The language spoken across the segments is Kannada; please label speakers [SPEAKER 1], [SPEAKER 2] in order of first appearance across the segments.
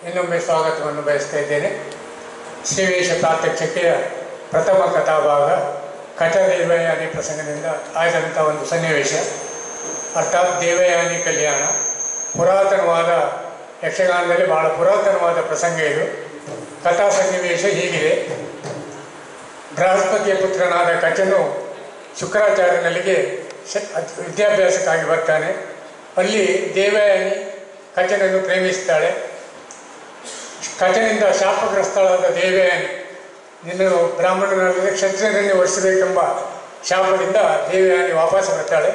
[SPEAKER 1] ಇನ್ನೊಮ್ಮೆ ಸ್ವಾಗತವನ್ನು ಬಯಸ್ತಾ ಇದ್ದೇನೆ ಶ್ರೀವೇಶ ಪ್ರಾತ್ಯಕ್ಷಿಕೆಯ ಪ್ರಥಮ ಕಥಾಭಾಗ ಕಟ ದೇವಯಾನಿ ಪ್ರಸಂಗದಿಂದ ಆಯ್ದಂಥ ಒಂದು ಸನ್ನಿವೇಶ ಅರ್ಥಾತ್ ದೇವಯಾನಿ ಕಲ್ಯಾಣ ಪುರಾತನವಾದ ಯಕ್ಷಗಾನದಲ್ಲಿ ಬಹಳ ಪುರಾತನವಾದ ಪ್ರಸಂಗ ಇದು ಕಥಾ ಸನ್ನಿವೇಶ ಹೀಗಿದೆ ಬೃಹಸ್ಪತಿಯ ಪುತ್ರನಾದ ಕಚನು ಶುಕ್ರಾಚಾರ್ಯನಲ್ಲಿಗೆ ಶ- ಅದ್- ವಿದ್ಯಾಭ್ಯಾಸಕ್ಕಾಗಿ ಬರ್ತಾನೆ ಅಲ್ಲಿ ದೇವಯಾನಿ ಕಚನನ್ನು ಪ್ರೇಮಿಸ್ತಾಳೆ ಕಚನಿಂದ ಶಾಪಗ್ರಸ್ತಳಾದ ದೇವಯಾನಿ ನಿನ್ನನ್ನು ಬ್ರಾಹ್ಮಣನಲ್ಲದೆ ಕ್ಷತ್ರಿಯರನ್ನೇ ಒಡಿಸಬೇಕೆಂಬ ಶಾಪದಿಂದ ದೇವಯಾನಿ ವಾಪಸ್ ಬರ್ತಾಳೆ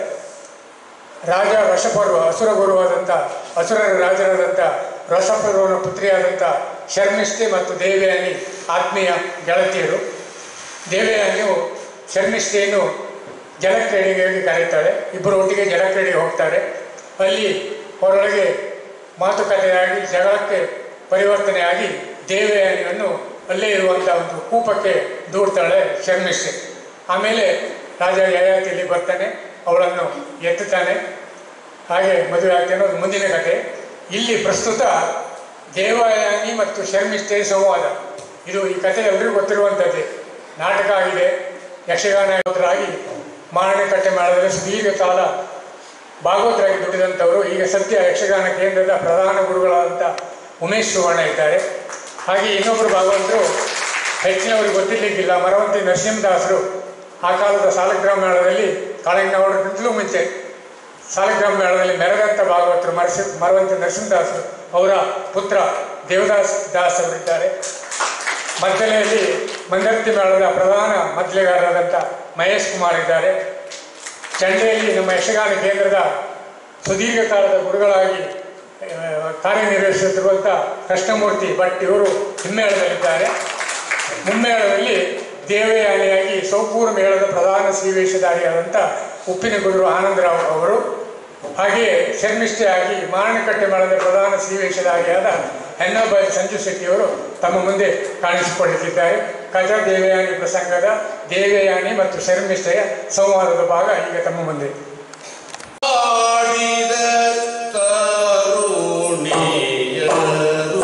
[SPEAKER 1] ರಾಜ ವಶಪರ್ವ ಅಸುರ ಗುರುವಾದಂಥ ಅಸುರರ ರಾಜರಾದಂಥ ವಶಪರ್ವನ ಪುತ್ರಿಯಾದಂಥ ಶರ್ಮಿಷ್ಠೆ ಮತ್ತು ದೇವಯಾನಿ ಆತ್ಮೀಯ ಗೆಳತಿಯರು ದೇವಯಾನಿಯು ಶರ್ಮಿಷ್ಠೆಯನ್ನು ಜಲಕ್ರೀಡೆಗೆ ಕರೀತಾಳೆ ಇಬ್ಬರು ಒಟ್ಟಿಗೆ ಜಲಕ್ರೀಡೆಗೆ ಹೋಗ್ತಾರೆ ಅಲ್ಲಿ ಅವರೊಳಗೆ ಮಾತುಕತೆಯಾಗಿ ಜಗಳಕ್ಕೆ ಪರಿವರ್ತನೆಯಾಗಿ ದೇವಯಾನಿಯನ್ನು ಅಲ್ಲೇ ಇರುವಂಥ ಒಂದು ಕೂಪಕ್ಕೆ ದೂಡ್ತಾಳೆ ಶರ್ಮಿಷ್ಠೆ ಆಮೇಲೆ ರಾಜ ಯಯಾತಿಯಲ್ಲಿ ಬರ್ತಾನೆ ಅವಳನ್ನು ಎತ್ತುತ್ತಾನೆ ಹಾಗೆ ಮದುವೆ ಆಗ್ತಾನೆ ಅದು ಮುಂದಿನ ಕತೆ ಇಲ್ಲಿ ಪ್ರಸ್ತುತ ದೇವಯಾನಿ ಮತ್ತು ಶರ್ಮಿಷ್ಠೆ ಸಂವಾದ ಇದು ಈ ಕತೆ ಎಲ್ರಿಗೂ ಗೊತ್ತಿರುವಂಥದ್ದೇ ನಾಟಕ ಆಗಿದೆ ಯಕ್ಷಗಾನ ಆಗಿ ಮಾರಣಕಟ್ಟೆ ಮೇಳದಲ್ಲಿ ಸುದೀರ್ಘ ಕಾಲ ಭಾಗವತರಾಗಿ ದುಡಿದಂಥವರು ಈಗ ಸದ್ಯ ಯಕ್ಷಗಾನ ಕೇಂದ್ರದ ಪ್ರಧಾನ ಗುರುಗಳಾದಂಥ ಉಮೇಶ್ ಸುವರ್ಣ ಇದ್ದಾರೆ ಹಾಗೆ ಇನ್ನೊಬ್ಬರು ಭಾಗವಂತರು ಹೆಚ್ಚಿನವರಿಗೆ ಗೊತ್ತಿರಲಿಕ್ಕಿಲ್ಲ ಮರವಂತಿ ನರಸಿಂಹದಾಸರು ಆ ಕಾಲದ ಸಾಲಗ್ರಾಮ ಮೇಳದಲ್ಲಿ ಕಾಳಿಂಗನವರಿಗಿಂತಲೂ ಮುಂಚೆ ಸಾಲಗ್ರಾಮ ಮೇಳದಲ್ಲಿ ಮೆರೆದಂಥ ಭಾಗವತರು ಮರಸಿ ಮರವಂತಿ ನರಸಿಂಹದಾಸರು ಅವರ ಪುತ್ರ ದೇವದಾಸ್ ದಾಸ್ ಅವರಿದ್ದಾರೆ ಮದ್ದಲೆಯಲ್ಲಿ ಮಂದರ್ತಿ ಮೇಳದ ಪ್ರಧಾನ ಮದ್ದಲೆಗಾರರಾದಂಥ ಮಹೇಶ್ ಕುಮಾರ್ ಇದ್ದಾರೆ ಚಂಡೆಯಲ್ಲಿ ನಮ್ಮ ಯಕ್ಷಗಾನ ಕೇಂದ್ರದ ಸುದೀರ್ಘ ಕಾಲದ ಗುರುಗಳಾಗಿ ಆ, ಕಾರ್ಯನಿರ್ವಹಿಸುತ್ತಿರುವಂಥ ಕೃಷ್ಣಮೂರ್ತಿ ಭಟ್ ಇವರು ಹಿಮ್ಮೇಳದಲ್ಲಿದ್ದಾರೆ ಮುಮ್ಮೇಳದಲ್ಲಿ ದೇವಯಾನಿಯಾಗಿ ಸೌಪೂರ್ ಮೇಳದ ಪ್ರಧಾನ ಶ್ರೀವೇಷಧಾರಿಯಾದಂಥ ಉಪ್ಪಿನ ಗುರು ಆನಂದರಾವ್ ಅವರು ಹಾಗೆಯೇ ಶರ್ಮಿಷ್ಠೆಯಾಗಿ ಮಾರಣಕಟ್ಟೆ ಮೇಳದ ಪ್ರಧಾನ ಶ್ರೀವೇಷಧಾರಿಯಾದ ಹೆನ್ನಬಾಯಿ ಸಂಜು ಶೆಟ್ಟಿಯವರು ತಮ್ಮ ಮುಂದೆ ಕಾಣಿಸಿಕೊಳ್ಳುತ್ತಿದ್ದಾರೆ ಕಜ ದೇವಯಾನಿ ಪ್ರಸಂಗದ ದೇವಯಾನಿ ಮತ್ತು ಶರ್ಮಿಷ್ಠೆಯ ಸಂವಾದದ ಭಾಗ ಈಗ ತಮ್ಮ ಮುಂದೆ
[SPEAKER 2] ಆಡಿದ ತರುಣಿಯರು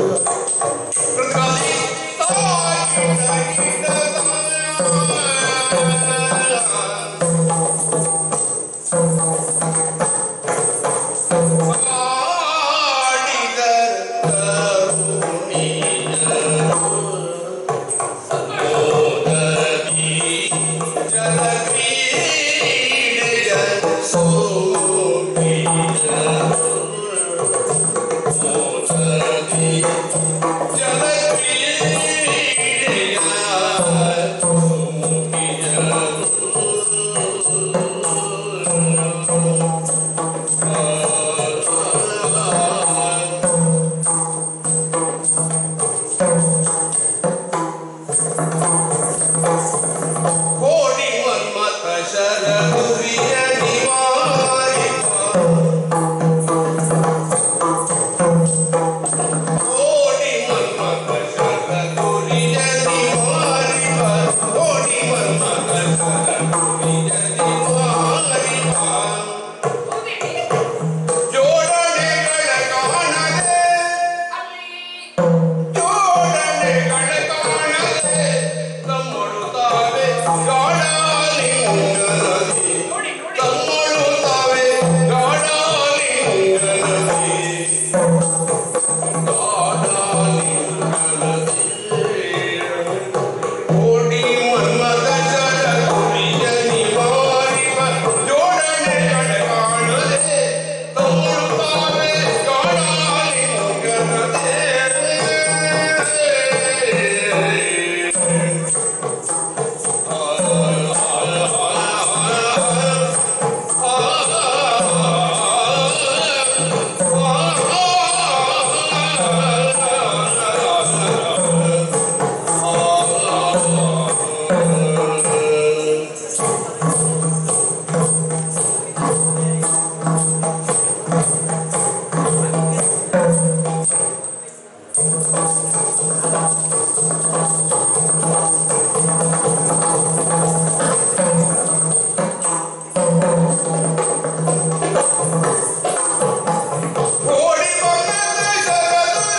[SPEAKER 2] ಆಡಿದ ತರುಣಿಯರು ಓದದಿ ಜಲಕ್ರೀಡೆಯ ಸೋಮಿಯರು ಓದದಿ ಜಲಕ್ರೀಡೆಯ ಸೋಮಿಯರು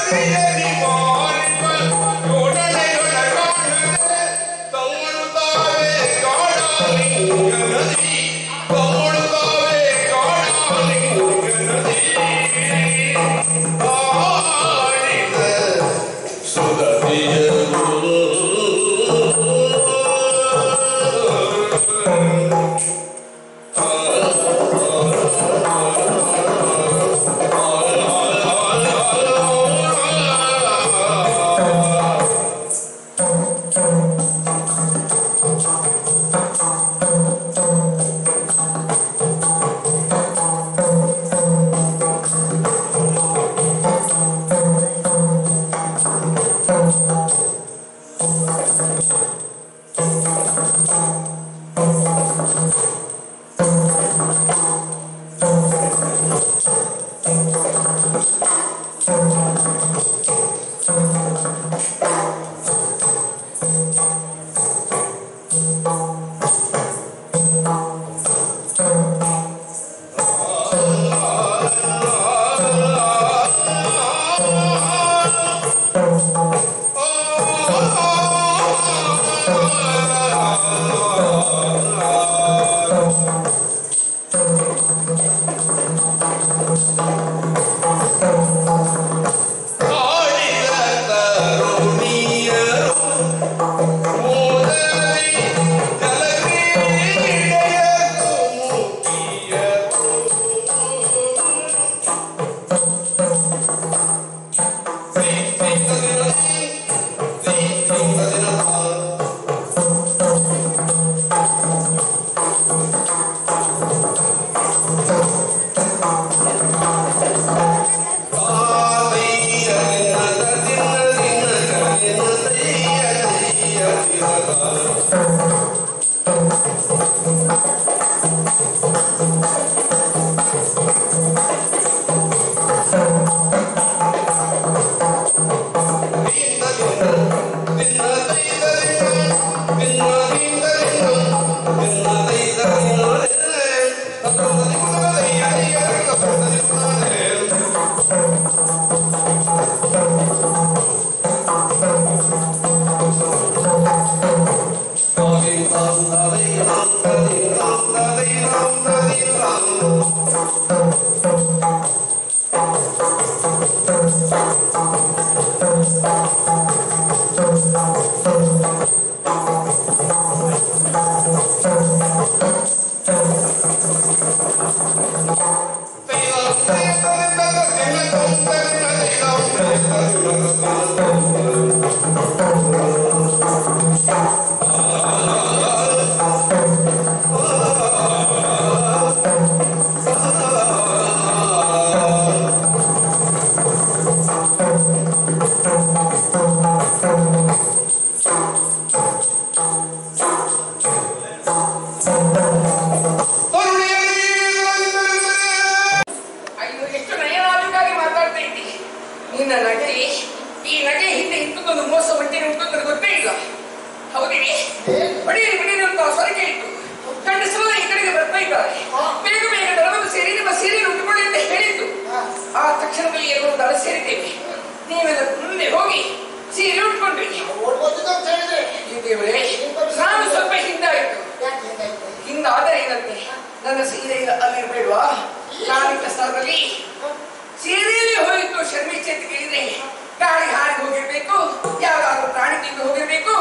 [SPEAKER 3] ಅಯ್ಯೋ ಎಷ್ಟು ನಯನಾಜುಕಾಗಿ ಮಾತಾಡ್ತಾ ಇದ್ದಿ ನಿನ್ನ ನಗೆಯಲ್ಲಿ ಈ ನಗೆ ಹಿಂದೆ ಇಂಥದ್ದೊಂದು ಮೋಸ ಮಟ್ಟಿನ ಉಂಟು ಗೊತ್ತೇ ಇಲ್ಲ ಹೌದಿರಿ ಬಡೀರಿ ಬಡೀರಿ ಅಂತ ಸ್ವರ ಕೇಳಿತು ಗಂಡಸರು ಈ ಕಡೆಗೆ ಬರ್ತಾ ಇದ್ದಾರೆ ಬೇಗ ಬೇಗ ದಳವನ್ನು ಸೇರಿ ನಿಮ್ಮ ಸೀರೆ ಉಟ್ಕೊಳ್ಳಿ ಅಂತ ಹೇಳಿದ್ದು ಆ ತಕ್ಷಣದಲ್ಲಿ ಎರಡು ದಳ ಸೇರಿದ್ದೇವೆ ನೀವೆಲ್ಲ ಮುಂದೆ ಹೋಗಿ ಸೀರೆ ಉಟ್ಕೊಂಡ್ರಿ
[SPEAKER 4] ಓಡ್ಬೋದಿತ್ತು ಅಂತ ಹೇಳಿದ್ರೆ
[SPEAKER 3] ಈ ದೇವರೇ ನಾನು ಸ್ವಲ್ಪ ಹಿಂದಾಯಿತು
[SPEAKER 4] ಯಾಕೆ ಹಿಂಗಾಯ್ತು?
[SPEAKER 3] ಹಿಂದಾದರೆ ಏನಂತೆ ನನ್ನ ಸೀರೆ ಅಲ್ಲಿರ್ಬೇಡ್ವಾ ನಾನಿಟ್ಟ ಸ್ಥಳದಲ್ಲಿ ಸೀರೆಯಲ್ಲಿ ಹೋಗಿತ್ತು ಶರ್ಮಿಚ್ಚೆ ಅಂತ ಕೇಳಿದ್ರೆ ಗಾಳಿ ಹಾರಿ ಹೋಗಿರ್ಬೇಕು ಯಾವ್ದಾದ್ರು ಪ್ರಾಣಿ ತಿಂದು ಹೋಗಿರ್ಬೇಕು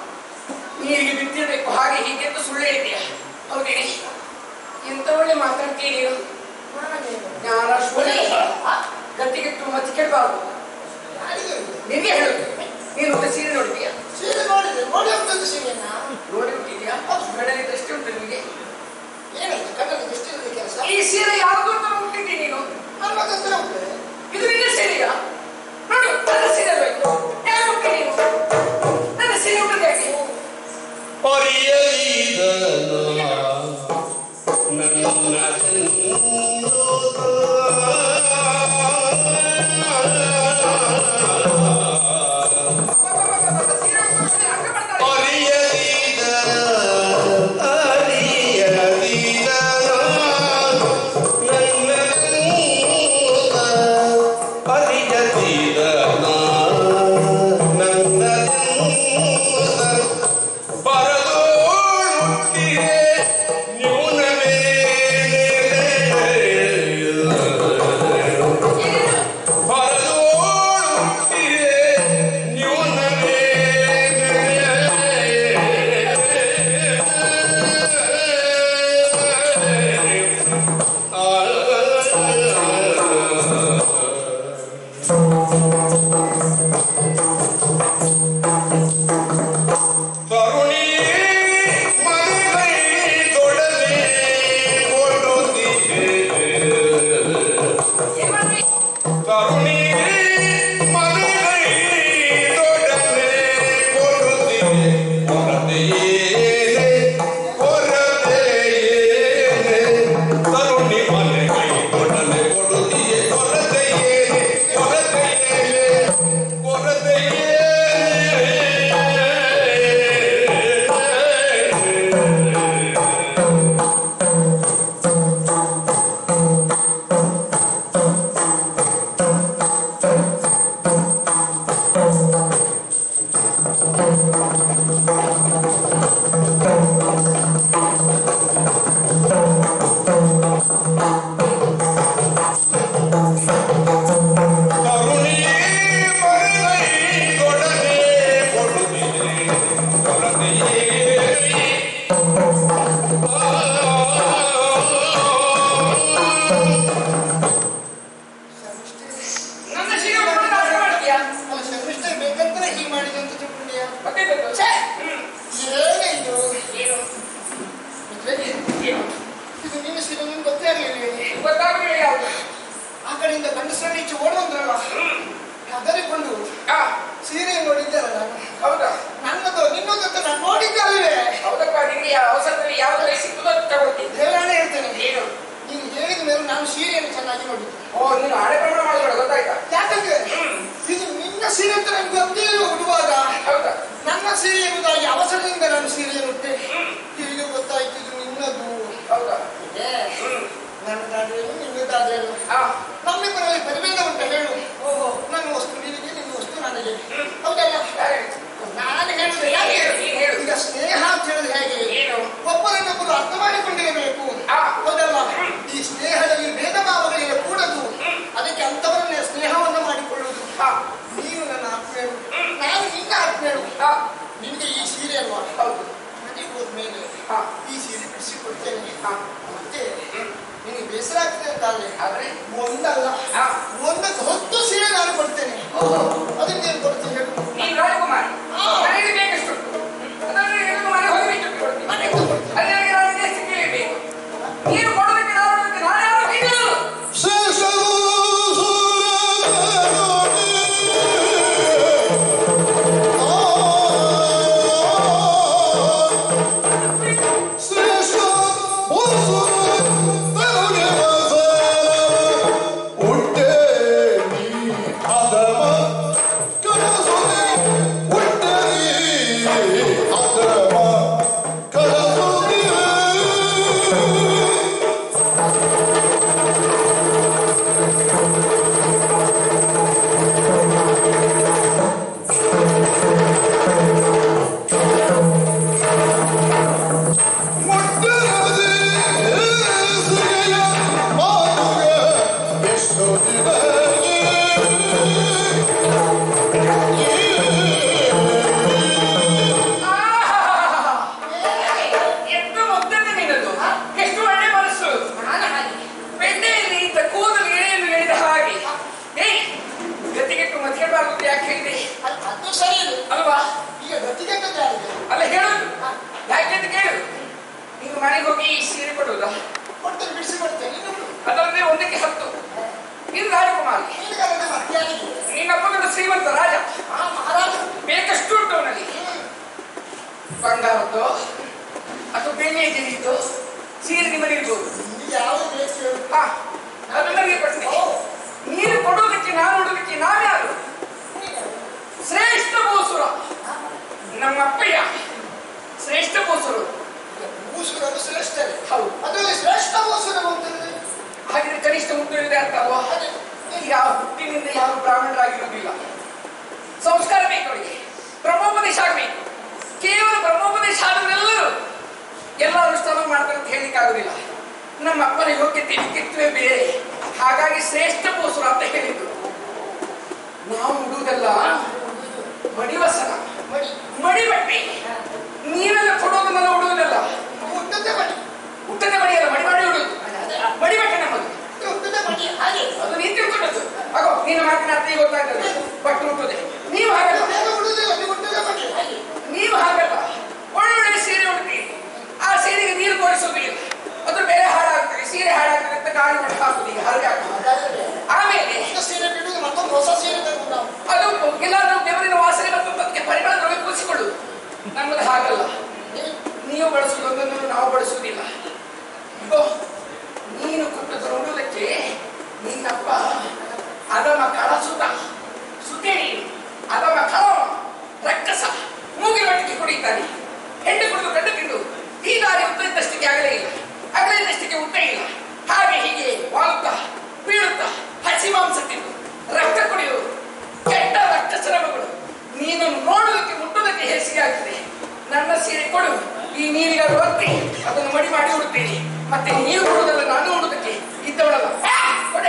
[SPEAKER 3] ನೀರಿಗೆ ಬಿದ್ದಿರ್ಬೇಕು ಹಾಗೆ ಹೀಗೆ ಅಂತ ಸುಳ್ಳು ಹೇಳಿದ್ಯಾ ಹೌದೇನೆ ಎಂತ ಒಳ್ಳೆ ಮಾತಾಡ್ತೀಯ ನೀನು
[SPEAKER 4] ನಾನೇನು?
[SPEAKER 3] ಜ್ಞಾನ ಶೂನ್ಯ ಗಟ್ಟಿಗೆಟ್ಟು ಮತ್ತೆ ಕೇಳಬಾರ್ದು
[SPEAKER 4] ಯಾರಿಗೆ ಹೇಳಿದ್ದು?
[SPEAKER 3] ನಿನ್ಗೆ ಹೇಳುದು ನೀನು ಒಂದು ಸೀರೆ ನೋಡಿದ್ಯಾ
[SPEAKER 4] ಸೀರೆ ನೋಡಿದ್ರೆ ನೋಡಿ ಹೋಗ್ತದೆ ಸೀರೆಯನ್ನ
[SPEAKER 3] ನೋಡಿ ಬಿಟ್ಟಿದ್ಯಾ ಕಡಲಿ ದೃಷ್ಟಿ ಉಂಟು ನಿಮಗೆ
[SPEAKER 4] ಏನಾಯ್ತು ಕಣ್ಣಲ್ಲಿ ಎಷ್ಟು ಇರುತ್ತೆ ಕೆಲಸ
[SPEAKER 3] ಈ ಸೀರೆ ಯಾವ್ದು ಅಂತ ಮುಟ್ಟಿದ್ದಿ ನೀನು
[SPEAKER 4] ನನ್ನ ಹತ್ರ ಉಂಟು
[SPEAKER 3] ಇದು ನಿನ್ನ ಸೀರೆಯಾ ನೋಡು ನನ್ನ ಸೀರೆ ಅಲ್ವಾ ಯಾರು ಮುಟ್ಟಿ ನೀನು ನನ್ನ ಸೀರೆ ಉಂಟು ಯಾಕೆ
[SPEAKER 2] ಪರಿಯಲಿದನು ನನ್ನ
[SPEAKER 3] ಸೀರೆ ಉಟ್ಕೊಂಡು ಹಂಗ ಮಾಡ್ತಾರೆ.
[SPEAKER 2] ಪರಿಯಲಿದ ಅರಿಯಲಿದ ನನ್ನ ಪರಿಜತ
[SPEAKER 3] ಹೌದಾ
[SPEAKER 4] ನನ್ನದು ನಿನ್ನದಂತ ನಾನು ನೋಡಿದ್ದಲ್ವೇ
[SPEAKER 3] ಹೌದಪ್ಪ ನಿಮಗೆ ಆ ಅವಸರದಲ್ಲಿ ಯಾವ್ದು ಕೈ ಸಿಕ್ಕುದೋ ಅದು ತಗೊಳ್ತೀನಿ
[SPEAKER 4] ದೇವರಾಣೆ ಹೇಳ್ತೇನೆ
[SPEAKER 3] ಏನು
[SPEAKER 4] ನೀನು ಹೇಳಿದ ಮೇಲೆ ನಾನು ಸೀರೆಯನ್ನು ಚೆನ್ನಾಗಿ ನೋಡಿದ್ದೆ
[SPEAKER 3] ಓ ನೀನು ಹಳೆ ಪ್ರಮಾಣ ಮಾಡಿಬೇಡ ಗೊತ್ತಾಯ್ತಾ
[SPEAKER 4] ಯಾಕಂದ್ರೆ
[SPEAKER 3] ಹ್ಮ್
[SPEAKER 4] ಇದು ನಿನ್ನ ಸೀರೆ ಅಂತ ನನಗೆ ಗೊತ್ತೇ ಇಲ್ಲ ಉಡುವಾಗ
[SPEAKER 3] ಹೌದಾ
[SPEAKER 4] ನನ್ನ ಸೀರೆ ಎಂಬುದಾಗಿ ಅವಸರದಿಂದ ನಾನು ಸೀರೆಯನ್ನು ಉಟ್ಟೆ
[SPEAKER 3] ಹ್ಮ್
[SPEAKER 4] ಈಗ ಗೊತ್ತಾಯ್ತು ಇದು ನಿನ್ನದು
[SPEAKER 3] ಹೌದಾ
[SPEAKER 4] ಏ,
[SPEAKER 3] ಹ್ಮ್
[SPEAKER 4] ನನ್ನದಾದ್ರೇನು ನಿನ್ನದಾದ್ರೇನು
[SPEAKER 3] ಹಾ
[SPEAKER 4] ನಮ್ಮಿಬ್ಬರಲ್ಲಿ ಪರಿಭೇದ ಉಂಟ ಹೇಳು ಓಹೋ ನನ್ನ ವಸ್ತು ನಿನಗೆ ನಿನ್ನ ವಸ್ತು ನನಗೆ ಹೌದಲ್ಲ
[SPEAKER 3] ಯಾರು?
[SPEAKER 4] ನಾನು ಹೇಳುದು
[SPEAKER 3] ನೀನು
[SPEAKER 4] ಹೇಗೆ
[SPEAKER 3] ಹೇಳು, ನೀನು ಹೇಳು.
[SPEAKER 4] ಈಗ ಸ್ನೇಹ ಅಂತ ಹೇಳುದು ಹೇಗೆ
[SPEAKER 3] ಏನು
[SPEAKER 4] ಒಬ್ಬರನ್ನೊಬ್ಬರು ಅರ್ಥ ಮಾಡಿಕೊಂಡಿರಬೇಕು
[SPEAKER 3] ಆ.
[SPEAKER 4] ಹೌದಲ್ಲ ಈ ಸ್ನೇಹದಲ್ಲಿ ಭೇದ ಭಾವಗಳಿಲ್ಲ ಕೂಡದು ಅದಕ್ಕೆ ಅಂತವರನ್ನೇ ಸ್ನೇಹವನ್ನು ಮಾಡಿಕೊಳ್ಳುವುದು
[SPEAKER 3] ಹಾ
[SPEAKER 4] ನೀನು ನನ್ನ ಆತ್ಮೇಳು ನಾನು ನಿನ್ನ ಆತ್ಮೇಳು
[SPEAKER 3] ಹಾ
[SPEAKER 4] ನಿನಗೆ ಈ ಸೀರೆ ಅಲ್ವಾ
[SPEAKER 3] ಹೌದು
[SPEAKER 4] ಮನೆಗೆ ಹೋದ್ಮೇಲೆ
[SPEAKER 3] ಹಾ
[SPEAKER 4] ಈ ಸೀರೆ ಬಿಡಿಸಿಕೊಡ್ತೇನೆ
[SPEAKER 3] ಹಾ
[SPEAKER 4] ಮತ್ತೆ ನಿನಗೆ ಬೇಸರ ಆಗ್ತದೆ ಅಂತಾದ್ರೆ
[SPEAKER 3] ಆದ್ರೆ
[SPEAKER 4] ಒಂದಲ್ಲ
[SPEAKER 3] ಹಾ
[SPEAKER 4] ಒಂದಕ್ಕೆ ಹೊತ್ತು ಸೀರೆ ನಾನು ಕೊಡ್ತೇನೆ ಅದನ್ನೇನು ಕೊಡ್ತೀನಿ ಹೇಳು
[SPEAKER 3] ನೀನು ರಾಜಕುಮಾರಿ ನನಗೆ ಬೇಕಷ್ಟು ಅದನ್ನು ಎಲ್ಲಿಗೂ ಮನೆ ಹೋಗಿ ಬಿಟ್ಟು ಕೊಡ್ತೀನಿ
[SPEAKER 4] ಮನೆಗೆ ಕೊಡ್ತೀನಿ
[SPEAKER 3] ಅಲ್ಲಿ ನನಗೆ ನಾನು ಎಷ್ಟು ಕೇಳಬೇಕು ನೀನು ಕೊಡೋದಕ್ಕೆ ನಾನು ಕೊಡೋದಕ್ಕೆ ನಾನು ಯಾರು ಕೇಳಲು ಎಷ್ಟು ಮುಗ್ಧತೆ ನಿನ್ನದು ಎಷ್ಟು ಒಳ್ಳೆ ಮನಸ್ಸು
[SPEAKER 4] ನಾನು ಹಾಗೆ
[SPEAKER 3] ಬೆಣ್ಣೆಯಲ್ಲಿ ಇಂಥ ಕೂದಲು ಎಳೆಯಲು ಎಳೆದ ಹಾಗೆ ಏಯ್ ಗತಿಗೆಟ್ಟು ಮತಿಗೆಬಾರದು ಅಂತ ಯಾಕೆ ಹೇಳಿದೆ
[SPEAKER 4] ಅದು ಅದು ಸರಿ ಇದೆ
[SPEAKER 3] ಅಲ್ವಾ
[SPEAKER 4] ಈಗ ಗತಿಗೆ ಯಾರಿಗೆ
[SPEAKER 3] ಅಲ್ಲ ಹೇಳುದು ಯಾಕೆ ಅಂತ ಕೇಳು ನೀನು ಮನೆಗೆ ಹೋಗಿ ಈ ಸೀರೆ ಕೊಡುವುದಾ
[SPEAKER 4] ಕೊಡ್ತೇನೆ ಬಿಡಿಸಿ ಕೊಡ್ತೇನೆ ನೀನು ಉಡು.
[SPEAKER 3] ಅದಲ್ಲದೆ ಒಂದಕ್ಕೆ ಹತ್ತು ನೀನು ರಾಜಕುಮಾರಿ
[SPEAKER 4] ನಿನಗೆ ಅದನ್ನ ಮರ್ಯಾದೆ
[SPEAKER 3] ನಿನ್ನ ಅಪ್ಪನ ಶ್ರೀಮಂತ ರಾಜ
[SPEAKER 4] ಆ ಮಹಾರಾಜ
[SPEAKER 3] ಬೇಕಷ್ಟು ಉಂಟು ಅವನಲ್ಲಿ ಬಂಗಾರದ್ದು ಅಥವಾ ಬೆಣ್ಣೆ ಜೀರಿದ್ದು ಸೀರೆ ನಿಮ್ಮಲ್ಲಿ ಇರ್ಬೋದು
[SPEAKER 4] ನಿನಗೆ ಯಾವುದು ಬೇಕು ಹೇಳು
[SPEAKER 3] ಹಾ ಅದು ನನಗೆ ಕೊಡ್ತೀನಿ ನೀನು ಕೊಡೋದಕ್ಕೆ ನಾನು ಉಡೋದಕ್ಕೆ ನಾವ್ಯಾರು ಶ್ರೇಷ್ಠ ಬೋಸುರ ನಮ್ಮ ಅಪ್ಪಯ್ಯ ಶ್ರೇಷ್ಠ ಬೋಸುರು
[SPEAKER 4] ಭೂಸುರರು ಶ್ರೇಷ್ಠರೇ
[SPEAKER 3] ಹೌದು
[SPEAKER 4] ಅದರಲ್ಲಿ ಶ್ರೇಷ್ಠ ಭೂಸುರರು ಅಂತಂದ್ರೆ
[SPEAKER 3] ಹಾಗಿದ್ರೆ ಕನಿಷ್ಠ ಹುಟ್ಟು ಇದೆ ಅಂತ ಅಲ್ವಾ
[SPEAKER 4] ಅದೇ
[SPEAKER 3] ಯಾವ ಹುಟ್ಟಿನಿಂದ ಯಾರು ಬ್ರಾಹ್ಮಣರಾಗಿರುವುದಿಲ್ಲ ಸಂಸ್ಕಾರ ಬೇಕು ಅವರಿಗೆ ಬ್ರಹ್ಮೋಪದೇಶ ಆಗಬೇಕು ಕೇವಲ ಬ್ರಹ್ಮೋಪದೇಶ ಆದವರೆಲ್ಲರೂ ಎಲ್ಲ ಅನುಷ್ಠಾನ ಮಾಡ್ತಾರೆ ಅಂತ ಹೇಳಲಿಕ್ಕೆ ಆಗುದಿಲ್ಲ ನಮ್ಮ ಅಪ್ಪನ ಯೋಗ್ಯತೆ ವ್ಯಕ್ತಿತ್ವೇ ಬೇರೆ ಹಾಗಾಗಿ ಶ್ರೇಷ್ಠ ಪೋಸುರ ಅಂತ ಹೇಳಿದ್ದು ನಾವು ಉಡುವುದೆಲ್ಲ ಮಡಿವಸನ
[SPEAKER 4] ಮಡಿ
[SPEAKER 3] ಮಡಿ ಬಟ್ಟೆ ನೀವೆಲ್ಲ ಕೊಡೋದನ್ನೆಲ್ಲ ಉಡುವುದಲ್ಲ
[SPEAKER 4] ಉದ್ದದ ಮಡಿ
[SPEAKER 3] ಉಟ್ಟದ ಮಡಿಯಲ್ಲ ಮಡಿ ಮಾಡಿ ಉಡುವುದು
[SPEAKER 4] ಅದೇ
[SPEAKER 3] ಮಡಿ ಬಟ್ಟೆ ನಮ್ಮದು
[SPEAKER 4] ಉದ್ದದ ಮಡಿ ಹಾಗೆ
[SPEAKER 3] ಅದು ನೀನು ತಿಳ್ಕೊಂಡದ್ದು ಆಗೋ ನಿನ್ನ ಮಾತಿನ ಅರ್ಥ ಈಗ ಗೊತ್ತಾಗ್ತದೆ ಬಟ್ಟು ಹುಟ್ಟುದೆ ನೀವು ಹಾಗಲ್ಲ
[SPEAKER 4] ಬೇಗ ಉಡುವುದಿಲ್ಲ ನೀವು ಉದ್ದದ ಮಡಿ ಹಾಗೆ
[SPEAKER 3] ನೀವು ಹಾಗಲ್ಲ ಒಳ್ಳೊಳ್ಳೆ ಸೀರೆ ಉಡುತ್ತೀರಿ ಆ ಸೀರೆಗೆ ನೀರು ತೋರಿಸೋದಿಲ್ಲ ಅದು ಬೇರೆ ಹಾಳಾಗ್ತದೆ ಸೀರೆ ಹಾಳಾಗ್ತದೆ ಅಂತ ಗಾಳಿ ಮಾಡಿ ಹಾಕುದು ಈಗ ಹರಗೆ ಹಾಕುದು
[SPEAKER 4] ಹಾಗಾದ್ರೆ
[SPEAKER 3] ಆಮೇಲೆ
[SPEAKER 4] ಒಂದು ಸೀರೆ ಬಿಡುವುದು ಮತ್ತೊಂದು ಹೊಸ ಸೀರೆ ತರುವುದು ನಾವು
[SPEAKER 3] ಅದು ಎಲ್ಲಾದ್ರೂ ಬೆವರಿನ ವಾಸನೆ ಮತ್ತು ಅದಕ್ಕೆ ಪರಿಮಳ ದ್ರವ್ಯ ಪೂರಿಸಿಕೊಳ್ಳುದು ನಮ್ಮದು ಹಾಗಲ್ಲ ನೀವು ಬಳಸುವುದು ಒಂದನ್ನು ನಾವು ಬಳಸುವುದಿಲ್ಲ ಇಗೋ ನೀನು ಕೊಟ್ಟದ್ದು ನೋಡುವುದಕ್ಕೆ ನಿನ್ನಪ್ಪ ಅದಮ ಕಳ ಸುತ ಸುತೇಳಿ ಅದಮ ಕಳ ರಕ್ಕಸ ಮೂಗಿನ ಮಟ್ಟಿಗೆ ಕುಡಿತಾನೆ ಹೆಣ್ಣು ಕುಡಿದು ಗಂಡು ತಿಂದು ಈ ದಾರಿ ಉದ್ದದಷ್ಟಕ್ಕೆ ಆಗಲೇ ಇಲ್ಲ ಅಗಲಿದ್ದಷ್ಟಕ್ಕೆ ಉದ್ದ ಇಲ್ಲ ಹಾಗೆ ಹೀಗೆ ವಾಲುತ್ತಾ ಬೀಳುತ್ತಾ ಹಸಿ ಮಾಂಸ ತಿಂದು ರಕ್ತ ಕುಡಿಯುವುದು ಕೆಟ್ಟ ರಕ್ತಸರ ಮಗಳು ನೀನು ನೋಡುವುದಕ್ಕೆ ಮುಟ್ಟುವುದಕ್ಕೆ ಹೇಸಿಗೆ ಆಗ್ತದೆ ನನ್ನ ಸೀರೆ ಕೊಡು ಈ ನೀರಿಗೆ ಒತ್ತಿ ಅದನ್ನು ಮಡಿ ಮಾಡಿ ಉಡುತ್ತೇನೆ ಮತ್ತೆ ನೀರು ಕೊಡುವುದಲ್ಲ ನಾನು ಉಡುವುದಕ್ಕೆ ಇದ್ದವಳಲ್ಲ ಆ, ಕೊಡೆ.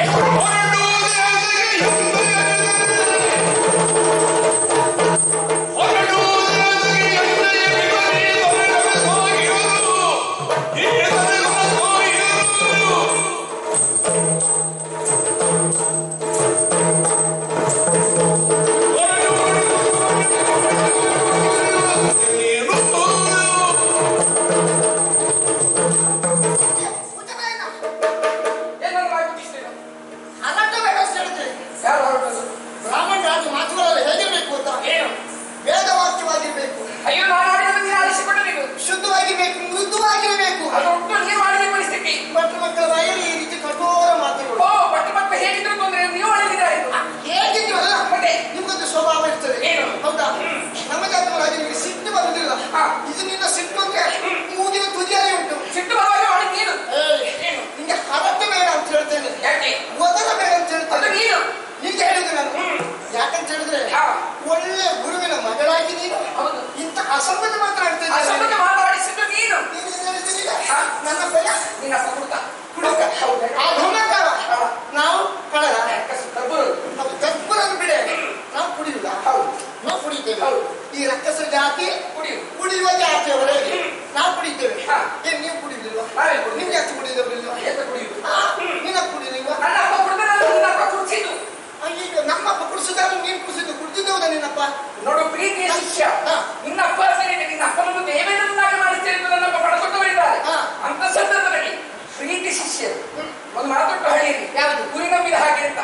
[SPEAKER 4] ಅಂತ ಹೇಳಿದ್ರೆ
[SPEAKER 3] ಹಾ.
[SPEAKER 4] ಒಳ್ಳೆ ಗುರುವಿನ ಮಗಳಾಗಿ ನೀನು
[SPEAKER 3] ಹೌದು.
[SPEAKER 4] ಇಂಥ ಅಸಂಬದ್ಧ ಮಾತನಾಡ್ತಾ
[SPEAKER 3] ಆ ಸಂಬಂಧ
[SPEAKER 4] ಇದ್ದೀಯ.
[SPEAKER 3] ಮಾತಾಡಿಸಿದ್ದು ನೀನು
[SPEAKER 4] ನೀನು ಏನ್ ಹೇಳ್ತೀನಿ ಈಗ?
[SPEAKER 3] ಹಾ.
[SPEAKER 4] ನನ್ನ ಭಯ
[SPEAKER 3] ನಿನ್ನ ಕುಡುಕ
[SPEAKER 4] ಕುಡುಕ.
[SPEAKER 3] ಹೌದು
[SPEAKER 4] ಆ ಧೂಮಕಾರ.
[SPEAKER 3] ಹಾ.
[SPEAKER 4] ನಾವು ಕಳರ
[SPEAKER 3] ಕಬ್ಬರು
[SPEAKER 4] ನಾವು ಕರ್ಪೂರನ್ನು ಬಿಡೆ ನಾವು ಕುಡಿಯುವುದ
[SPEAKER 3] ಹೌದು
[SPEAKER 4] ನಾವು ಕುಡಿತೇವೆ
[SPEAKER 3] ಹೌದು.
[SPEAKER 4] ಈ ರಕ್ಕಸ ಜಾತಿ
[SPEAKER 3] ಕುಡಿಯು
[SPEAKER 4] ಕುಡಿಯುವ ಜಾತಿಯವರೇ ನಾವು ಕುಡಿತೇವೆ
[SPEAKER 3] ಹಾ.
[SPEAKER 4] ಏನ್ ನೀವು ಕುಡಿಯುವುದಿಲ್ವಾ
[SPEAKER 3] ನಾವೇ ಕುಡಿಯುವುದು.
[SPEAKER 4] ನಿಮ್ಗೆ ಜಾಸ್ತಿ ಕುಡಿಯೋದಿಲ್ವಾ
[SPEAKER 3] ಎಂತ ಕುಡಿಯುವುದು
[SPEAKER 4] ಹಾ, ನೀನ ಕುಡಿಲಿಲ್ವಾ
[SPEAKER 3] ನನ್ನ ಅಪ್ಪ ಕುಡಿದ್ರೆ ನನ್ನ ಅಪ್ಪ ಕುಡಿಸಿದ್ದು
[SPEAKER 4] ಈಗ ನಮ್ಮಪ್ಪ ಕುಡಿಸಿದಾಗ ನೀನ್ ಕುಡಿಸಿದ್ದು ಕುಡಿದಿದ್ದವುದ ನಿನ್ನಪ್ಪ
[SPEAKER 3] ನೋಡು ಪ್ರೀತಿಯ ಶಿಷ್ಯ
[SPEAKER 4] ಹಾ.
[SPEAKER 3] ನಿನ್ನ ಅಪ್ಪ ಸರಿ ನಿನ್ನ ಅಪ್ಪನನ್ನು ದೇವೇಂದ್ರನಾಗಿ ಮಾಡಿಸ್ತೇನೆ ಎಂದು ನನ್ನಪ್ಪ ಪಡೆದುಕೊಂಡವರಿದ್ದಾರೆ
[SPEAKER 4] ಹಾ.
[SPEAKER 3] ಅಂತ ಸಂದರ್ಭದಲ್ಲಿ ಪ್ರೀತಿ ಶಿಷ್ಯರು ಒಂದು ಮಾತುಟ್ಟು ಹಳ್ಳಿಯಲ್ಲಿ
[SPEAKER 4] ಯಾವುದು?
[SPEAKER 3] ಗುರಿ ನಂಬಿದ ಹಾಗೆ ಅಂತ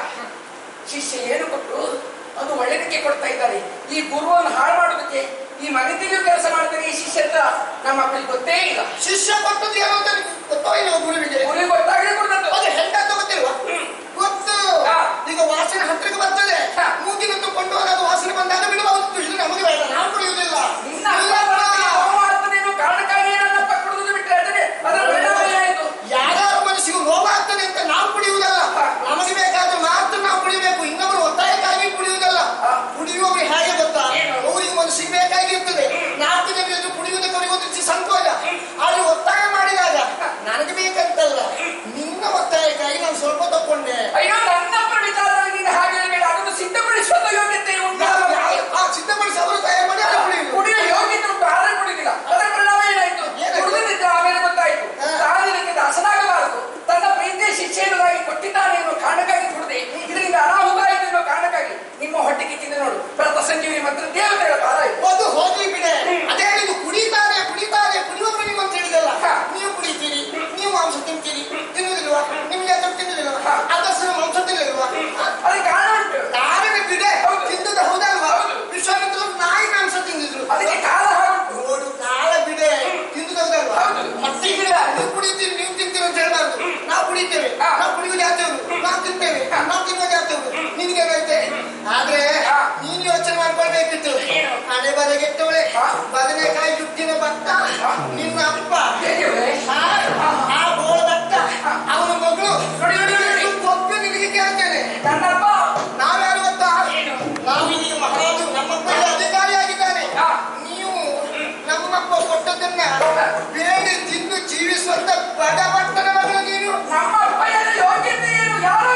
[SPEAKER 3] ಶಿಷ್ಯ ಏನು ಕೊಟ್ಟು ಅದು ಒಳ್ಳೆದಕ್ಕೆ ಕೊಡ್ತಾ ಇದ್ದಾರೆ ಈ ಗುರುವನ್ನು ಹಾಳು ಮಾಡೋದಕ್ಕೆ ಈ ಮನೆತಿಗೂ ಕೆಲಸ ಮಾಡ್ತಾರೆ ಈ ಶಿಷ್ಯ ಅಂತ ನಮ್ಮ ಅಪ್ಪನಿಗೆ ಗೊತ್ತೇ ಇಲ್ಲ
[SPEAKER 4] ಶಿಷ್ಯ ಕೊಟ್ಟದ್ದು ಏನು ಅಂತ ನಿಮ್ಗೆ ಗೊತ್ತೋ ಇಲ್ಲವೋ ಗುರುವಿಗೆ
[SPEAKER 3] ಗುರಿ ಗೊತ್ತಾಗಲೇ ಕೊಡದ್ದು
[SPEAKER 4] ಅದು ಹೆಂಡ ತಗೋತಿಲ್ವಾ ಗೊತ್ತು
[SPEAKER 3] ಹಾ.
[SPEAKER 4] ಈಗ ವಾಸನೆ ಹತ್ತಿರಕ್ಕೆ ಬರ್ತದೆ
[SPEAKER 3] ಹಾ.
[SPEAKER 4] ಮೂಗಿನ ಕೊಂಡು ಹೋದಾಗ ವಾಸನೆ ಬಂದಾಗ ಬಿಡಬಹುದು ಖುಷಿ ನಮಗೆ ಬೇಡ ನಾವು ಕುಡಿಯುವುದಿಲ್ಲ
[SPEAKER 3] ನಿನ್ನ ಅಪ್ಪ ಬರೋದಕ್ಕೆ ನೋವು ಆಗ್ತದೆ ಅನ್ನೋ ಕಾರಣಕ್ಕಾಗಿ ನನ್ನಪ್ಪ ಕುಡಿದು ಬಿಟ್ಟರೆ ಅದನ್ನೇ ಅದರ ಪರಿಣಾಮ ಏನಾಯ್ತು
[SPEAKER 4] ಯಾರ್ಯಾರ ಮನಸ್ಸಿಗೂ ನೋವಾಗ್ತದೆ ಅಂತ ನಾವು ಕುಡಿಯುವುದಲ್ಲ
[SPEAKER 3] ಹಾ.
[SPEAKER 4] ನಮಗೆ ಬೇಕಾದ್ರೆ ಮಾತ್ರ ನಾವು ಕುಡಿಯಬೇಕು ಇನ್ನೊಬ್ಬರು ಒತ್ತಾಯಕ್ಕಾಗಿ ಕುಡಿಯುವುದಲ್ಲ
[SPEAKER 3] ಹಾ.
[SPEAKER 4] ಕುಡಿಯುವವರು ಹೇಗೆ ಗೊತ್ತಾ
[SPEAKER 3] ಏನು?
[SPEAKER 4] ಅವರಿಗೆ ಮನಸ್ಸಿಗೆ ಬೇಕಾಗಿರ್ತದೆ ನಾಲ್ಕು ಜನ ಎದುರು ಕುಡಿಯುವುದಕ್ಕೆ ಅವರಿಗೆ ಒಂದು ರೀತಿ ಸಂಕೋಚ ಆದ್ರೆ ಒತ್ತಾಯ ಮಾಡಿದಾಗ ನನಗೆ ಬೇಕಂತಲ್ಲ ನಿನ್ನ ಒತ್ತಾಯಕ್ಕಾಗಿ ನಾನು ಸ್ವಲ್ಪ ತಕೊಂಡೆ
[SPEAKER 3] ಅಯ್ಯೋ ನನ್ನಪ್ಪನ ವಿಚಾರದಲ್ಲಿ ನೀನು ಹಾಗೆ ಹೇಳಬೇಡ ಅದನ್ನು ಸಿದ್ಧಪಡಿಸುವ ಯೋಗ್ಯತೆ ಉಂಟು
[SPEAKER 4] ಆ ಸಿದ್ಧಪಡಿಸಿ ಅವರು ತಯಾರು ಮಾಡಿ ಅದು ಕುಡಿಯುವುದು
[SPEAKER 3] ಕುಡಿಯೋ ಯೋಗ್ಯತೆ ಉಂಟು ಆದ್ರೆ ಕುಡಿದಿಲ್ಲ ಅದರ ಪರಿಣಾಮ ಏನಾಯ್ತು
[SPEAKER 4] ಏನಾಯ್ತು?
[SPEAKER 3] ಕುಡಿದಿದ್ದ ಆಮೇಲೆ ಗೊತ್ತಾಯ್ತು
[SPEAKER 4] ಹಾ.
[SPEAKER 3] ತಾನಿನಕ್ಕೆ ದಾಸನಾಗಬಾರದು ತನ್ನ ಪ್ರೀತಿಯ ಶಿಕ್ಷೆಯನ್ನಾಗಿ ಕೊಟ್ಟಿದ್ದಾನೆ ಎನ್ನುವ ಕಾರಣಕ್ಕಾಗಿ ಕುಡಿದೆ ಇದರಿಂದ ಅನಾಹುತ ಆಯಿತು ಎನ್ನುವ ಕಾರಣಕ್ಕಾಗಿ ನಿಮ್ಮ ಹೊಟ್ಟೆಗೆ ತಿಂದು ನೋಡು ಪ್ರತ ಸಂಜೀವಿ ಮತ್ತು ದೇವತೆಗಳ ಪಾದ ಆಯ್ತು
[SPEAKER 4] ಅದು ಹೋಗ್ಲಿ ಬಿಡೆ ಅದೇ ಹೇಳಿದ್ದು ಕುಡಿತಾರೆ ಕುಡಿತಾರೆ ಕುಡಿಯುವವರು ನೀವು ಅಂತ ಹೇಳಿದಲ್ಲ
[SPEAKER 3] ಹಾ.
[SPEAKER 4] ನೀವು ಕುಡಿತೀರಿ ನೀವು ಮಾಂಸ ತಿಂತೀರಿ ತಿನ್ನುವುದಿಲ್ವಾ ನಿಮ್ಗೆ ಅದು ತಿನ್ನುವುದಿಲ್ವಾ
[SPEAKER 3] ಹಾ.
[SPEAKER 4] ಅದರ್ಸನ ಮಾಂಸ ತಿನ್ನಲಿಲ್ವಾ
[SPEAKER 3] ಅದಕ್ಕೆ ಕಾರಣ ಉಂಟು
[SPEAKER 4] ನಾವೇ ಬಿಡೆ
[SPEAKER 3] ಹೌದು.
[SPEAKER 4] ತಿಂದದ್ದು ಹೌದಲ್ವಾ
[SPEAKER 3] ಹೌದು.
[SPEAKER 4] ವಿಶ್ವಾಮಿತ್ರರು ನಾಯಿ ಮಾಂಸ ತಿಂದಿದ್ರು
[SPEAKER 3] ಅದಕ್ಕೆ ಕಾಲ ಹಾಗುಂಟು
[SPEAKER 4] ನೋಡು ಕಾಲ ಬಿಡೆ ತಿಂದದ್ದು ಹೌದಲ್ವಾ
[SPEAKER 3] ಹೌದು.
[SPEAKER 4] ಮತ್ತೆ ಈಗ ನೀವು ಕುಡಿತೀರಿ ನೀವು ತಿಂತೀರಿ ಅಂತ ಹೇಳಬಾರ್ದು ನಾವು ಕುಡಿತೇವೆ
[SPEAKER 3] ಹಾ.
[SPEAKER 4] ನಾವು ಕುಡಿಯುವ ಜಾತಿಯವರು ನಾವು ತಿಂತೇವೆ ನಾವು ತಿನ್ನುವ ಜಾತಿಯವರು ನಿನಗೇನೈತೆ ಆದ್ರೆ
[SPEAKER 3] ಹಾ.
[SPEAKER 4] ನೀನು ಯೋಚನೆ ಮಾಡ್ಕೊಳ್ಬೇಕಿತ್ತು
[SPEAKER 3] ಏನು?
[SPEAKER 4] ಹಣೆ ಬರೆಗೆಟ್ಟವಳೆ
[SPEAKER 3] ಹಾ.
[SPEAKER 4] ಬದನೆಕಾಯಿ ಜುಟ್ಟಿನ ಭತ್ತ ನಿನ್ನ ಅಪ್ಪ
[SPEAKER 3] ಹೇಗಿವೆ?
[SPEAKER 4] ಆ ಆ ಬೋಳ ಭತ್ತ ಅವನ ಮಗಳು
[SPEAKER 3] ನೋಡಿ ನೋಡಿ ನೋಡಿ ನೋಡಿ.
[SPEAKER 4] ಒಪ್ಪಿ ನಿನಗೆ ಕೇಳ್ತೇನೆ
[SPEAKER 3] ನನ್ನಪ್ಪ
[SPEAKER 4] ನಾವ್ಯಾರು ಗೊತ್ತಾ
[SPEAKER 3] ಏನು?
[SPEAKER 4] ನಾವು ಇಲ್ಲಿ ಮಹಾರಾಜರು ನಮ್ಮಪ್ಪ ಇಲ್ಲಿ ಅಧಿಕಾರಿಯಾಗಿದ್ದಾನೆ
[SPEAKER 3] ಹಾ.
[SPEAKER 4] ನೀವು ನಮ್ಮಪ್ಪ ಕೊಟ್ಟದನ್ನ ಬೇರೆ ತಿಂದು ಜೀವಿಸುವಂತ ಬಡ ಭಟ್ಟನ ಮಗಳು ನೀನು
[SPEAKER 3] ನಮ್ಮಪ್ಪ ಎಲ್ಲ ಯೋಗ್ಯತೆ ಏನು ಯಾರು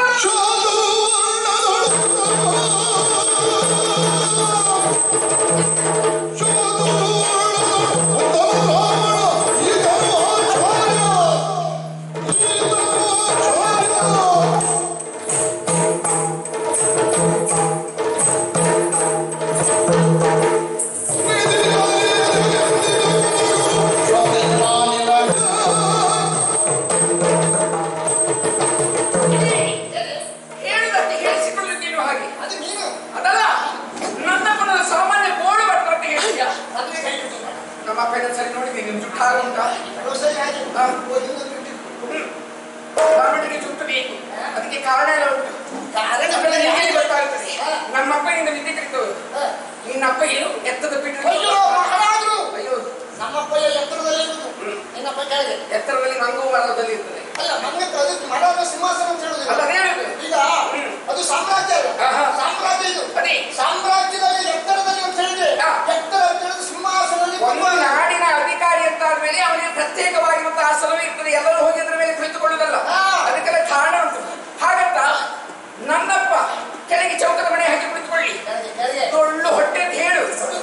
[SPEAKER 3] ಹೇಳುದಂತೆ ಹೇಳಿಸಿಕೊಳ್ಳುತ್ತೀವಿ ಹಾಗೆ
[SPEAKER 4] ಅದು ನೀನು
[SPEAKER 3] ಅದಲ್ಲ ನನ್ನಪ್ಪನ ಸಾಮಾನ್ಯ ಬೋಳು ಭಟ್ರು ಅಂತ ಹೇಳಿದ್ಯ
[SPEAKER 4] ಅದೇ ಕೈ ಬಿಟ್ಟು
[SPEAKER 3] ನಮ್ಮ ಅಪ್ಪ ಇದನ್ನ ಸರಿ ನೋಡಿದ್ದೀನಿ ನಿಮ್ ಜುಟ್ಟು ಹಾಗುಂಟ
[SPEAKER 4] ಕೆಲವು ಸರಿ ಹಾಗೆ
[SPEAKER 3] ಹಾ.
[SPEAKER 4] ಓ, ಇನ್ನೊಂದು ಬಿಟ್ಟು.
[SPEAKER 3] ಬ್ರಾಹ್ಮಣರಿಗೆ ಜುಟ್ಟು ಬೇಕು ಅದಕ್ಕೆ ಕಾರಣ ಎಲ್ಲ ಉಂಟು
[SPEAKER 4] ಕಾರಣ
[SPEAKER 3] ನಮ್ಮೆಲ್ಲ ಹೇಗೆ ಗೊತ್ತಾಗ್ತದೆ
[SPEAKER 4] ಹಾ.
[SPEAKER 3] ನಮ್ಮಪ್ಪನಿಂದ ವಿದ್ಯೆ ಕಲಿತವರು
[SPEAKER 4] ಹಾ.
[SPEAKER 3] ನಿನ್ನಪ್ಪ ಏನು ಎತ್ತದ ಪೀಠ
[SPEAKER 4] ಅಯ್ಯೋ ಮಹಾರಾಜರು
[SPEAKER 3] ಅಯ್ಯೋ
[SPEAKER 4] ನಮ್ಮಪ್ಪ ಎತ್ತರದಲ್ಲಿ ಇರುವುದು ನಿನ್ನಪ್ಪ ಕೆಳಗೆ
[SPEAKER 3] ಎತ್ತರದಲ್ಲಿ ನಂಗೂ ಮರದಲ್ಲಿ ಇರ್ತದೆ
[SPEAKER 4] ಅಲ್ಲ ನಮಗೆ ಅದು ಮರದ ಸಿಂಹಾಸನ ಅಂತ ಹೇಳುದಿಲ್ಲ
[SPEAKER 3] ಅಲ್ಲ ಅದೇ ಹೇಳುದು
[SPEAKER 4] ಈಗ ಅದು ಸಾಮ್ರಾಜ್ಯ ಅಲ್ಲ
[SPEAKER 3] ಆಹಾ.
[SPEAKER 4] ಸಾಮ್ರಾಜ್ಯ ಇದು
[SPEAKER 3] ಅದೇ
[SPEAKER 4] ಸಾಮ್ರಾಜ್ಯದಲ್ಲಿ ಎತ್ತರದಲ್ಲಿ ಅಂತ ಹೇಳಿದ್ರೆ
[SPEAKER 3] ಹಾ.
[SPEAKER 4] ಎತ್ತರ ಅಂತ ಹೇಳಿದ್ರೆ ಸಿಂಹಾಸನದಲ್ಲಿ
[SPEAKER 3] ಒಂದು
[SPEAKER 4] ಕೂತ್ಕೊಳ್ಳಿ.
[SPEAKER 3] ನಾಡಿನ ಅಧಿಕಾರಿ ಅಂತ ಆದ್ಮೇಲೆ ಅವನಿಗೆ ಪ್ರತ್ಯೇಕವಾಗಿರುವಂತಹ ಆಸನವೇ ಇರ್ತದೆ ಎಲ್ಲರೂ ಹೋಗಿ ಅದ್ರ ಮೇಲೆ ಕುಳಿತುಕೊಳ್ಳುವುದಲ್ಲ
[SPEAKER 4] ಹಾ.
[SPEAKER 3] ಅದಕ್ಕೆಲ್ಲ ಕಾರಣ ಉಂಟು ಹಾಗಂತ ನನ್ನಪ್ಪ ಕೆಳಗೆ ಚೌಕದ ಮನೆ ಹಾಕಿ ಕುಳಿತುಕೊಳ್ಳಿ
[SPEAKER 4] ಕೆಳಗೆ, ಕೆಳಗೆ.
[SPEAKER 3] ಟೊಳ್ಳು ಹೊಟ್ಟೆ ಅಂತ ಹೇಳು
[SPEAKER 4] ಈಗ ಒಂದು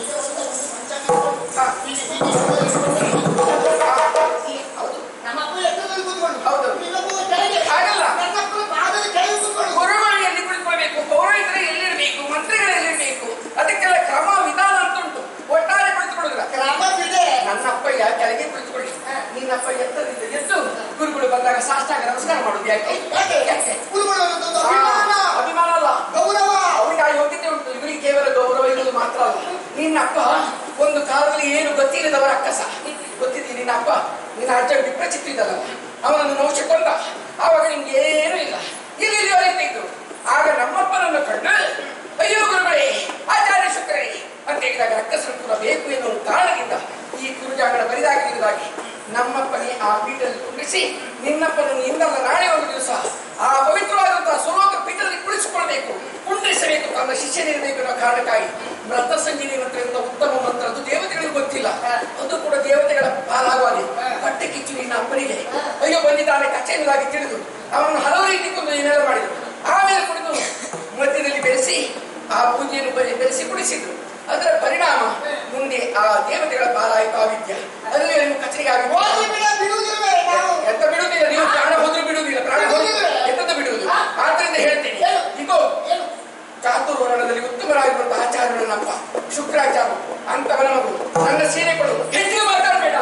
[SPEAKER 4] ಮಂಚ ಹಾಕೊಂಡು,
[SPEAKER 3] ಹಾ.
[SPEAKER 4] ಹೀಗೆ, ಹೀಗೆ ಕೂತ್ಕೊಳ್ಳಿ.
[SPEAKER 3] ಹಾ.
[SPEAKER 4] ಹೌದು. ನಮ್ಮಪ್ಪ ಎತ್ತರದಲ್ಲಿ ಕೂತ್ಕೊಂಡು
[SPEAKER 3] ಹೌದು.
[SPEAKER 4] ಇನ್ನೊಬ್ಬ ಕೆಳಗೆ
[SPEAKER 3] ಹಾಗಲ್ಲ.
[SPEAKER 4] ನನ್ನಪ್ಪನ ಪಾದದ ಕೆಳಗೆ ಕೂತ್ಕೊಂಡು
[SPEAKER 3] ಗುರುಗಳು ಎಲ್ಲಿ ಕುಳಿತುಕೊಳ್ಬೇಕು ಪೌರೋಹಿತರು ಎಲ್ಲಿರಬೇಕು ಮಂತ್ರಿಗಳು ಎಲ್ಲಿರಬೇಕು ಅದಕ್ಕೆಲ್ಲ ಕ್ರಮ ವಿಧಾನ ಅಂತ ಉಂಟು ಒಟ್ಟಾರೆ ಕುಳಿತುಕೊಳ್ಳುವುದಿಲ್ಲ
[SPEAKER 4] ಕ್ರಮ ಬಿಡೆ
[SPEAKER 3] ನನ್ನಪ್ಪ ಯಾ ಕೆಳಗೆ ಕುಳಿತುಕೊಳ್ಳಿ ನಿನ್ನಪ್ಪ ಎತ್ತದಿಂದ ಎದ್ದು ಗುರುಗಳು ಬಂದಾಗ ಸಾಷ್ಟಾಂಗ ನಮಸ್ಕಾರ ಮಾಡುದು ಯಾಕೆ
[SPEAKER 4] ಯಾಕೆ
[SPEAKER 3] ಯಾಕೆ
[SPEAKER 4] ಕೂತ್ಕೊಳ್ಳೋದು ಒಂದು
[SPEAKER 3] ಆ,
[SPEAKER 4] ಅಭಿಮಾನ
[SPEAKER 3] ಅಭಿಮಾನ ಅಲ್ಲ
[SPEAKER 4] ಗೌರವ
[SPEAKER 3] ಅವನಿಗೆ ಆ ಯೋಗ್ಯತೆ ಉಂಟು ಇವರಿಗೆ ಕೇವಲ ಗೌರವ ಇರುವುದು ಮಾತ್ರ ಅಲ್ಲ ನಿನ್ನಪ್ಪ ಒಂದು ಕಾಲದಲ್ಲಿ ಏನು ಗೊತ್ತಿಲ್ಲದವರ ಅಕ್ಕಸ ಗೊತ್ತಿದ್ದಿ ನಿನ್ನ ಅಪ್ಪ ನಿನ್ನ ಅಜ್ಜ ವಿಪ್ರಚಿತ್ತು ಇದ್ದಲ್ಲ ಅವನನ್ನು ನೌಚೆ ಕೊಂದ ಆವಾಗ ನಿಮ್ಗೆ ಏನೂ ಇಲ್ಲ ಇಲ್ಲಿ ಇಲ್ಲಿ ಇದ್ದು ಆಗ ನಮ್ಮಪ್ಪನನ್ನು ಕಂಡು ಅಯ್ಯೋ ಗುರುಗಳೇ ಆಚಾರ್ಯ ಶುಕ್ರೇ ಅಂತ ಹೇಳಿದಾಗ ರಕ್ಕಸರು ಕೂಡ ಬೇಕು ಎನ್ನುವ ಕಾರಣದಿಂದ ಈ ಕುರುಜಾಗಣ ಬರಿದಾಗಿರುವುದಾಗಿ ನಮ್ಮಪ್ಪನೇ ಆ ಪೀಠದಲ್ಲಿ ಕುಂಡಿಸಿ ನಿನ್ನಪ್ಪನನ್ನು ಇಂದಲ್ಲ ನಾಳೆ ಒಂದು ದಿವಸ ಆ ಪವಿತ್ರವಾದಂತಹ ಸುಲೋಕ ಪೀಠದಲ್ಲಿ ಕುಳಿಸಿಕೊಳ್ಬೇಕು ಕುಂಡಿಸಬೇಕು ತನ್ನ ನನ್ನ ಶಿಷ್ಯನಿರಬೇಕು ಅನ್ನೋ ಕಾರಣಕ್ಕಾಗಿ ವ್ರತ ಸಂಜೀವಿ ಮಂತ್ರ ಎನ್ನುವ ಉತ್ತಮ ಮಂತ್ರ ಅದು ದೇವತೆಗಳಿಗೆ ಗೊತ್ತಿಲ್ಲ ಅದು ಕೂಡ ದೇವತೆಗಳ ಪಾಲಾಗುವಾಗೆ ಹೊಟ್ಟೆ ಕಿಚ್ಚು ನಿನ್ನ ಅಪ್ಪನಿಗೆ ಅಯ್ಯೋ ಬಂದಿದ್ದಾನೆ ಕಚ್ಚೆಯಿಂದಾಗಿ ತಿಳಿದು ಅವನನ್ನು ಹಲವು ರೀತಿ ಕೊಂದು ಏನೆಲ್ಲ ಮಾಡಿದ್ರು ಆಮೇಲೆ ಕುಡಿದು ಮಧ್ಯದಲ್ಲಿ ಬೆರೆಸಿ ಆ ಪೂಜೆಯನ್ನು ಬೆ- ಬೆರೆಸಿ ಕುಡಿಸಿದ್ರು ಅದರ ಪರಿಣಾಮ ಮುಂದೆ ಆ ದೇವತೆಗಳ ಪಾಲಾಯಿತು ಆ ವಿದ್ಯೆ ಅದರಲ್ಲಿ ನೀವು ಕಚೇರಿಗೆ
[SPEAKER 4] ಹೋಗಿ
[SPEAKER 3] ಆಗಿ
[SPEAKER 4] ಬಿಡ ಬಿಡುವುದಿಲ್ಲವೇ ನಾವು
[SPEAKER 3] ಎಂತ ಬಿಡುವುದಿಲ್ಲ ನೀವು ಪ್ರಾಣ ಹೋದ್ರೂ ಬಿಡುವುದಿಲ್ಲ ಪ್ರಾಣ ಹೋದ್ರೂ ಎಂತದ್ದು ಬಿಡುವುದು ಆದ್ರಿಂದ ಹೇಳ್ತೀನಿ ಇಗೋ ಚಾತುರ್ವರ್ಣದಲ್ಲಿ ಉತ್ತಮರಾಗಿರುವಂತಹ ಆಚಾರ್ಯನಪ್ಪ ಶುಕ್ರಾಚಾರ್ಯ ಅಂತವನ ಮಗು ನನ್ನ ಸೀರೆ ಕೊಡು ಹೆಚ್ಚಿಗೆ ಮಾತಾಡಬೇಡ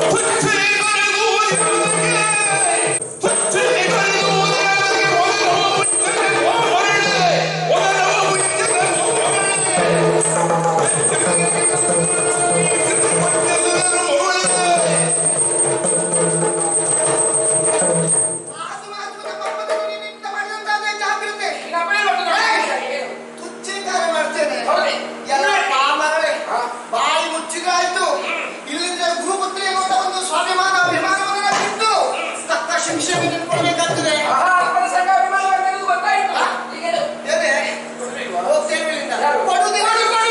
[SPEAKER 4] ಮಾತು ಮಾತು ನಮ್ಮ ಅಪ್ಪನವರು ನಿಮಿತ್ತ ಮಾಡಿದಂತಾದ್ರೆ ಜಾಗ್ರತೆ
[SPEAKER 3] ನಿನ್ನ ಅಪ್ಪನೇ ಮಾಡೋದು ನೋಡಿ.
[SPEAKER 4] ತುಚ್ಛೀಕಾರ ಮಾಡ್ತೇನೆ
[SPEAKER 3] ಹೌದೇ?
[SPEAKER 4] ಎಲ್ಲ ಪಾಮರಳೆ
[SPEAKER 3] ಹಾ.
[SPEAKER 4] ಬಾಯಿ ಮುಚ್ಚಿಗಾಯ್ತು ಇಲ್ಲಿಂದ ಗುರುಪುತ್ರಿಯ ನೋಡ ಒಂದು ಸ್ವಾಭಿಮಾನ ಅಭಿಮಾನವನ್ನ ಬಿಟ್ಟು ತಕ್ಕ ಶಿಕ್ಷೆ ಕೊಡಬೇಕಾಗ್ತದೆ
[SPEAKER 3] ಆಹಾ, ಅಪ್ಪನ ಸಂಘ ಅಭಿಮಾನವಾಗಿ ಇರುವುದು ಗೊತ್ತಾಯ್ತು ಈಗೇನು?
[SPEAKER 4] ಏನೇ
[SPEAKER 3] ಕೊಡ್ಲಿಲ್ವಾ?
[SPEAKER 4] ಹೋಗ್ತೇವೆ ಇಲ್ಲಿಂದ
[SPEAKER 3] ಯಾರು?
[SPEAKER 4] ಕೊಡುವುದಿಲ್ಲ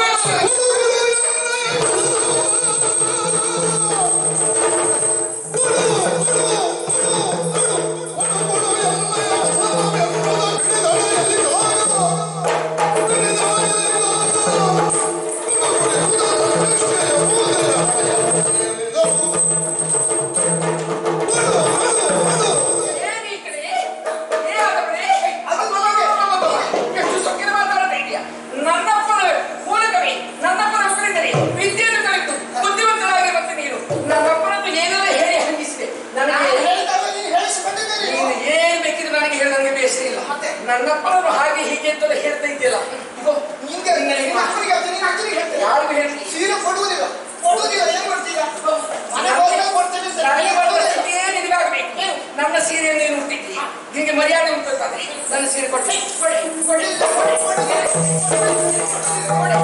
[SPEAKER 3] ಏನ್ ಈ ಕಡೆ? ಏ ಆದವರೇ? ಅದು ಅಬ್ಬಬ್ಬಬ್ಬಬ್ಬ. ಎಷ್ಟು ಸೊಕ್ಕಿನ ಮಾತಾಡ್ತಾ ಇದೀಯ? ನನ್ನಪ್ಪನ ಮೂಲಕವೇ ನನ್ನಪ್ಪನ ಮಕ್ಕಳಿದ್ದರೆ ವಿದ್ಯೆಯನ್ನು ಕಲಿತು ಬುದ್ಧಿವಂತರಾಗಿ ಮತ್ತೆ ನೀನು ನನ್ನಪ್ಪನನ್ನು ಏನೆಲ್ಲ ಹೇಳಿ ಹಂಗಿಸಿದೆ
[SPEAKER 4] ನಾನು
[SPEAKER 3] ನನಗೆ
[SPEAKER 4] ಹೇಳಿದಾಗ ನೀನು ಹೇಳಿಸಿಕೊಂಡಿದ್ದೇನೆ
[SPEAKER 3] ನೀನು ಏನ್ ಬೇಕಿದ್ರೆ ನನಗೆ ಹೇಳಿ ನನಗೆ ಬೇಸರ ಇಲ್ಲ
[SPEAKER 4] ಮತ್ತೆ?
[SPEAKER 3] ನನ್ನಪ್ಪನನ್ನು ಹಾಗೆ ಹೀಗೆ ಅಂತ ಹೇಳ್ತಾ ಇದೆಯಲ್ಲ ಇಗೋ
[SPEAKER 4] ನಿಂಗೆ ನಿನ್ನ ಅಕ್ಕನಿಗೆ ಹೇಳ್ತೀನಿ ನಿನ್ನ ಅಕ್ಕನಿಗೆ ಹೇಳ್ತೇನೆ
[SPEAKER 3] ಯಾರಿಗೂ ಹೇಳಿ
[SPEAKER 4] ಸೀರೆ ಕೊಡುವುದಿಲ್ಲ ಕೊಡುವುದಿಲ್ಲ ಏನ್ ಮಾಡ್ತೀಯ ಮನೆಗೆ ಹೋದ್ಮೇಲೆ ಕೊಡ್ತೇನೆ ಅಂತ
[SPEAKER 3] ನನಗೆ ಬಂದ
[SPEAKER 4] ಕೊಡುವುದಿಲ್ಲ.
[SPEAKER 3] ಸ್ಥಿತಿಯೇ ನಿನಗಾಗಬೇಕು ನನ್ನ ಸೀರೆಯನ್ನು ನೀನು ಉಟ್ಟಿದ್ದಿ ನಿನಗೆ ಮರ್ಯಾದೆ ಉಂಟು ಅಂತಾದ್ರೆ ನನ್ನ ಸೀರೆ ಕೊಡಿ ಕೊಡಿ ಕೊಡಿ ಕೊಡಿ ಕೊಡಿ ಕೊಡಿ